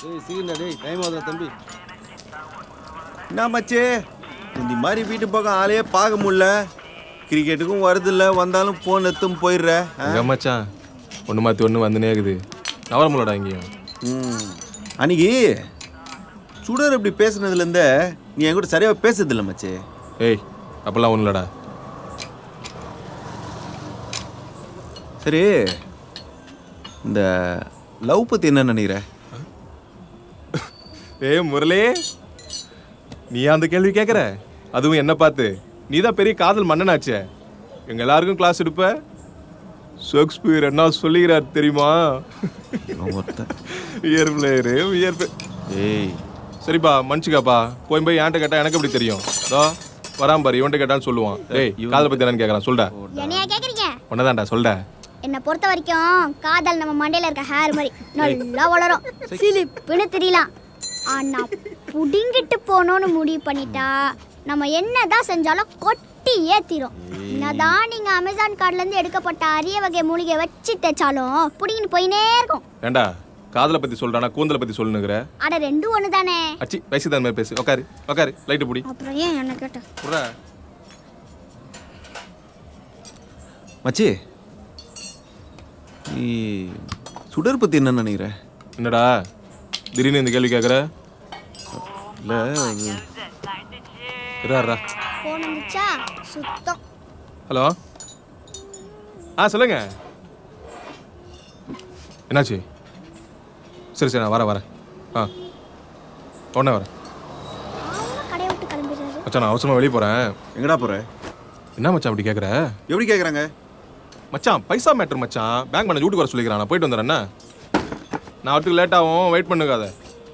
டேய் சீக்கிரம் டேய் டைம் ஆகுதுடா தம்பி என்ன மச்சி இந்த மாதிரி வீட்டு பக்கம் ஆளையே பார்க்க முடியல கிரிக்கெட்டுக்கும் வருதில்ல வந்தாலும் ஃபோன் எடுத்தும் போயிடுற ஆ? எங்க மச்சான் ஒன்று மாற்றி ஒன்று வந்துனே இருக்குது நவரமுலடா இங்கேயும் ம் அன்னைக்கு சுடர் இப்படி பேசுனதுலேருந்தே நீ என் கூட சரியாக பேசுறதில்ல மச்சி ஏய் அப்பெல்லாம் ஒன்றும் இல்லடா சரி இந்த லவ் பற்றி என்ன நினைக்கிற ஏய் முரளி நீ அந்த கேள்வி கேட்குற அதுவும் என்ன பார்த்து நீ தான் பெரிய காதல் மன்னனாச்சே எங்க எல்லாருக்கும் கிளாஸ் எடுப்ப ஷேக்ஸ்பியர் என்ன சொல்லிக்கிறார் தெரியுமா இவன் ஒருத்தன். வியர் பிளேயரு வியர் ஏய் சரிப்பா மன்னிச்சுக்காப்பா போய் போய் என்கிட்ட கேட்டா எனக்கு எப்படி தெரியும் அதோ வராம பாரு இவன்கிட்ட கேட்டான்னு சொல்லுவான் டேய் காதல் பத்தி என்னன்னு கேட்கறான் சொல்டா என்னையா கேக்குறீங்க உன்னதான்டா சொல்டா என்னை பொறுத்த வரைக்கும் காதல் நம்ம மண்டையில இருக்க ஹேர் மாதிரி நல்லா வளரும் சிலிப்புன்னு தெரியலாம் ஆனா புடிங்கிட்டு போகணும்னு முடிவு பண்ணிட்டா நம்ம என்னதான் செஞ்சாலும் கொட்டி ஏத்திரும் என்னதான் நீங்க அமேசான் கார்ட்ல இருந்து எடுக்கப்பட்ட அரிய வகை மூலிகை வச்சு தேய்ச்சாலும் புடிங்கிட்டு போயினே இருக்கும் ஏண்டா காதலை பத்தி சொல்றானா கூந்தலை பத்தி சொல்லுங்கிற அட ரெண்டும் ஒண்ணு தானே அச்சி வயசு தான் மாதிரி பேசு உக்காரு உக்காரு லைட்டு பிடி அப்புறம் ஏன் என்ன கேட்ட புறா மச்சி நீ சுடர் பற்றி என்ன நினைக்கிற என்னடா திடீர்னு இந்த கேள்வி கேட்குற இல்லை இறாரா போன் வந்துச்சா சுத்தம் ஹலோ ஆ சொல்லுங்க என்னாச்சு சரி சரி நான் வரேன் வரேன் ஆ உடனே வரேன் அவனும் கடையை விட்டு கிளம்பிடுறாரு மச்சான் நான் அவசரமாக வெளியே போகிறேன் எங்கடா போற என்ன மச்சான் அப்படி கேட்குற எப்படி கேட்குறாங்க மச்சான் பைசா மேட்ரு மச்சான் பேங்க் மேனேஜ் வீட்டுக்கு வர சொல்லிக்கிறேன் நான் போயிட்டு வந்துடுறேன் என்ன? நான் வரத்துக்கு லேட் ஆகும் வெயிட் பண்ணுக்காத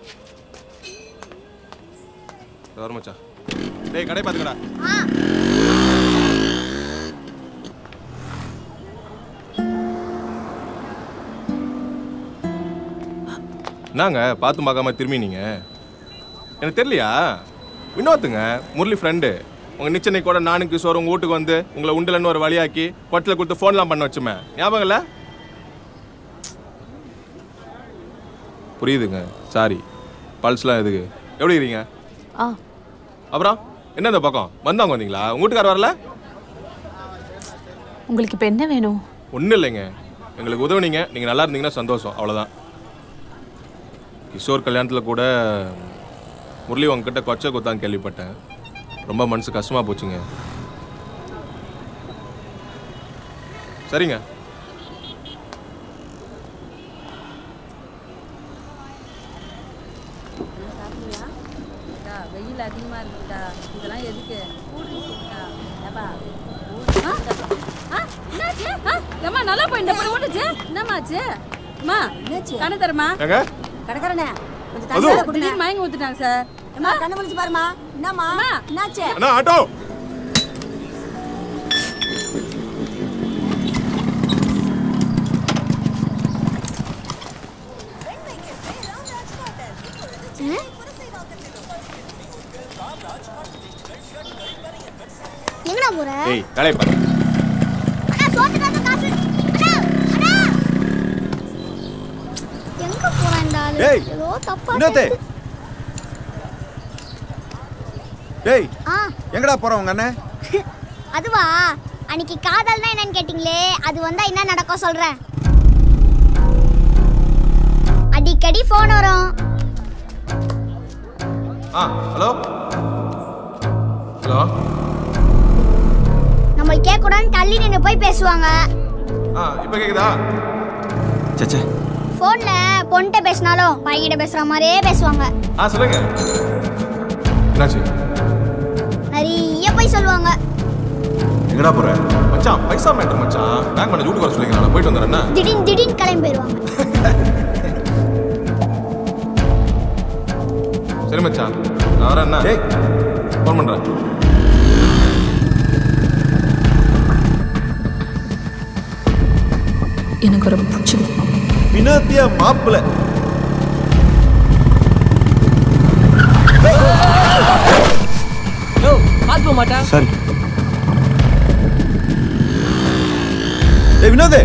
வர மச்சான் டேய் கடை பார்த்துக்கடா என்னங்க பார்த்து பார்க்காம திரும்பி நீங்க எனக்கு தெரியலையா வினோத்துங்க முரளி ஃப்ரெண்டு உங்க நிச்சனை கூட நானும் கிஷோர் உங்க வீட்டுக்கு வந்து உங்களை உண்டலன்னு ஒரு வழியாக்கி கொட்டில் கொடுத்து ஃபோன்லாம் பண்ண வச்சுமே ஞாபகம் இல்ல புரியுதுங்க சாரி பல்ஸ்லாம் எதுக்கு எப்படி இருக்கீங்க ஆ அப்புறம் என்ன இந்த பக்கம் வந்தவங்க வந்தீங்களா உங்க வீட்டுக்கார் வரல உங்களுக்கு இப்போ என்ன வேணும் ஒன்றும் இல்லைங்க எங்களுக்கு உதவுனீங்க நீங்கள் நல்லா இருந்தீங்கன்னா சந்தோஷம் அவ்வளோதான் கிஷோர் கல்யாணத்தில் கூட முரளி உங்ககிட்ட கொச்சை கொத்தான்னு கேள்விப்பட்டேன் ரொம்ப மனசு கஷ்டமாக போச்சுங்க சரிங்க அக்கா, வெயில் அதிகமா இருக்குக்கா இதெல்லாம் எதுக்கு கூடுதா ஏப்பா ஏம்மா நல்லா போயிட்டு அப்புறம் ஓட்டுச்சு என்னம்மாச்சு அம்மா கண்ணு தரமா ஏங்க கடற்கரனே கொஞ்சம் மது. தண்ணி கொடுங்க திடீர்னு மயங்கி ஊத்துட்டாங்க சார் அம்மா கண்ணு முடிச்சு பாருமா என்னம்மா அம்மா. என்னாச்சு அண்ணா ஆட்டோ எங்கடா போற ஏய் வேலையை பாரு அண்ணா சோத்துக்காக காசு அண்ணா அண்ணா எங்க போறான் இந்த ஆளு ஏய், ஏதோ தப்பா வினோத்து பேசு- டேய் ஆ எங்கடா போற உங்க அண்ணன் அதுவா அன்னைக்கு காதல்னா என்னன்னு கேட்டிங்களே அது வந்தா என்ன நடக்கும் சொல்றேன் அடிக்கடி ஃபோன் வரும் ஆ ஹலோ ஹலோ நம்மளுக்கு கேட்கக்கூடாதுன்னு தள்ளி நின்று போய் பேசுவாங்க ஆ இப்போ கேட்குதா சச்சே ஃபோன்ல பொண்ணுகிட்ட பேசினாலும் பையன்கிட்ட பேசுற மாதிரியே பேசுவாங்க ஆ சொல்லுங்க என்னாச்சு நிறைய போய் சொல்லுவாங்க எங்கடா போற மச்சான் பைசா மேட்டர் மச்சான் பேங்க் மேனேஜ் வீட்டுக்கு வர சொல்லிக்கிறேன் நான் போயிட்டு வந்துடுறேன் என்ன? திடீர்னு திடீர்னு கிளம்பி போயிடுவாங்க சரி மச்சான் நான் வரேன் என்ன டேய் ஃபோன் பண்ணுறேன் எனக்கு ஒரு பிடிச்சது வினோத்தியா மாப்பிள்ள பார்த்து போக மாட்டா சரி ஏய் வினோதே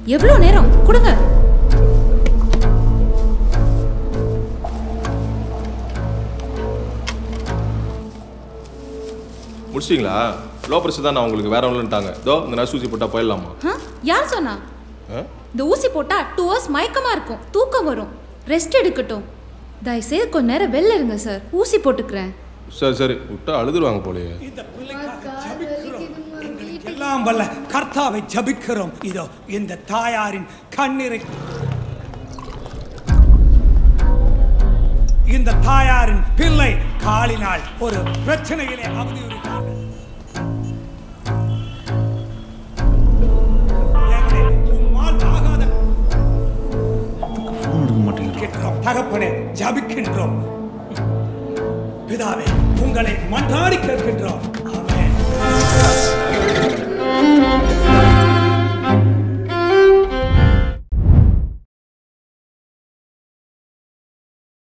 எவ்வளோ நேரம் கொடுங்க முடிச்சிட்டிங்களா லோ ப்ரெஷர் தான் நான் உங்களுக்கு வேற ஒன்றுட்டாங்க இதோ இந்த நர்ஸ் ஊசி போட்டால் போயிடலாமா ஆ? யார் சொன்னா ஆ? இந்த ஊசி போட்டா டூ ஹவர்ஸ் மயக்கமா இருக்கும் தூக்கம் வரும் ரெஸ்ட் எடுக்கட்டும் தயவுசெய்து கொஞ்ச நேரம் வெளில இருங்க சார் ஊசி போட்டுக்கிறேன் சரி சரி விட்டா அழுதுருவாங்க போலயே இந்த பிள்ளைக்காக ஜபிக்கிறோம் எங்களுக்கு எல்லாம் வல்ல கர்த்தாவை ஜபிக்கிறோம் இதோ இந்த தாயாரின் கண்ணீரை இந்த தாயாரின் பிள்ளை காலினால் ஒரு பிரச்சனையிலே அவதியுறுத்தார்கள் தேவனே, உம்மால் ஆகாத கேட்கிறோம் தகப்பனே ஜபிக்கின்றோம் பிதாவே உங்களை மன்றாடி கேட்கின்றோம் ஆமென்